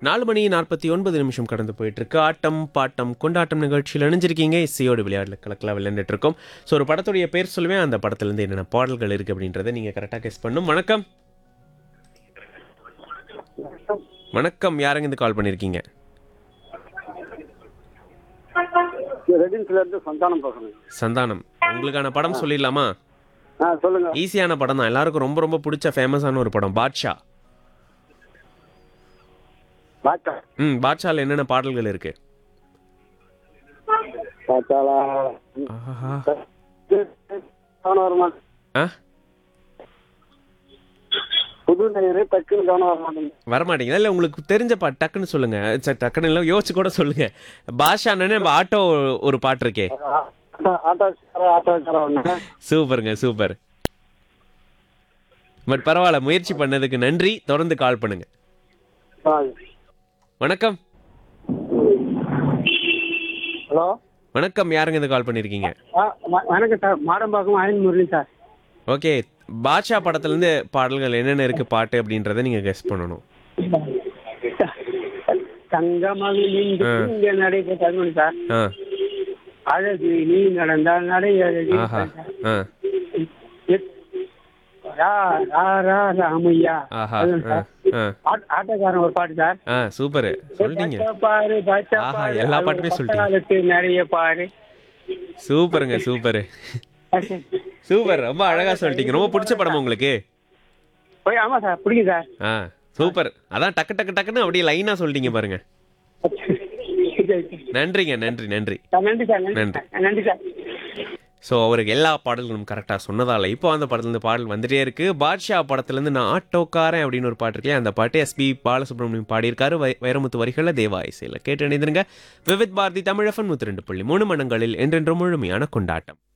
நாலு மணி நாற்பத்தி ஒன்பது நிமிஷம் கடந்து போயிட்டு இருக்கு ஆட்டம் பாட்டம் கொண்டாட்டம் நிகழ்ச்சியில் இணைஞ்சிருக்கீங்க இசையோடு விளையாடல கலக்கலா விளையாண்டுட்டு இருக்கோம் ஸோ ஒரு படத்துடைய பேர் சொல்லுவேன் அந்த படத்துலேருந்து என்னென்ன பாடல்கள் இருக்கு அப்படின்றத நீங்கள் கரெக்டாக கெஸ் பண்ணும் வணக்கம் வணக்கம் யாருங்க இருந்து கால் பண்ணியிருக்கீங்க ரெடின்ஸ்ல இருந்து சந்தானம் பேசுறேன் சந்தானம் உங்களுக்கான படம் சொல்லிடலாமா ஆ சொல்லுங்க ஈஸியான படம் தான் எல்லாருக்கும் ரொம்ப ரொம்ப பிடிச்ச ஃபேமஸான ஒரு படம் பாட்ஷா பாட்டா ம் பாட்ஷாவில் என்னென்ன பாடல்கள் இருக்கு பாட்டாளா ஆஹா கவனம் வர மாட்டேன் ஆ புது நேரு டக்குன்னு கவனம் வர மாட்டேங்குது வரமாட்டீங்களா இல்லை உங்களுக்கு தெரிஞ்ச பாட்டு டக்குன்னு சொல்லுங்க சரி டக்குன்னு இல்லை யோசிச்சு கூட சொல்லுங்க பாஷான்னு நம்ம ஆட்டோ ஒரு பாட்டு இருக்கே ஆட்டோ ஆட்டோக்கார ஆட்டோக்கார ஒண்ணு சூப்பருங்க சூப்பர் பட் பரவாயில்ல முயற்சி பண்ணதுக்கு நன்றி தொடர்ந்து கால் பண்ணுங்க வணக்கம் ஹலோ வணக்கம் யாருங்க இந்த கால் பண்ணியிருக்கீங்க வணக்கம் sir Madambakkam Ayan Murali sir okay Baasha படத்துலேருந்து பாடல்கள் என்னென்ன இருக்கு பாட்டு அப்படின்றத நீங்கள் கெஸ் பண்ணணும் தங்கமாக நீங்க ஆ. இங்க நடைபெற்ற சார் ஆ அழகு நீ நடந்தால் நடை அழகு ஆஹா ஆ எத்- ரா ரா ரா ராமையா ஆஹா அதுவும் ஆ சார். ஆ ஆட்- ஆட்டோக்காரன் ஒரு பாட்டு சார் ஆ சூப்பர் சொல்லிட்டீங்க பச்சை பாரு பச்சை ஆஹா, பாரு எல்லா அது பாட்டுமே சொல்லிட்டீங்க. பட்டாளத்து நிறைய பாரு சூப்பருங்க சூப்பர் சூப்பர் ரொம்ப அழகா சொல்லிட்டீங்க ரொம்ப பிடிச்ச படம் உங்களுக்கு போய் ஆமா சார் பிடிக்கும் சார் ஆ சூப்பர் அதான் டக்கு டக்கு டக்குன்னு அப்படியே லைனா சொல்லிட்டீங்க பாருங்க நன்றிங்க நன்றி நன்றி சார், நன்றி சார் நன்றி நன்றி. சார். நன்றி சார் ஸோ அவருக்கு எல்லா பாடல்களும் கரெக்டாக சொன்னதால இப்போ அந்த படத்துலேருந்து பாடல் வந்துட்டே இருக்கு பாட்ஷா படத்துலேருந்து நான் ஆட்டோக்காரன் அப்படின்னு ஒரு பாட்டு இருக்கேன் அந்த பாட்டு எஸ்பி பாலசுப்ரமணியம் பாடியிருக்காரு வை வைரமுத்து வரிகளில் தேவா இசையில் கேட்டு இணைந்திருங்க விவித் பாரதி தமிழஃபன் நூற்றி ரெண்டு புள்ளி மூணு மணங்களில் என்றென்றும் முழுமையான கொண்டாட்டம்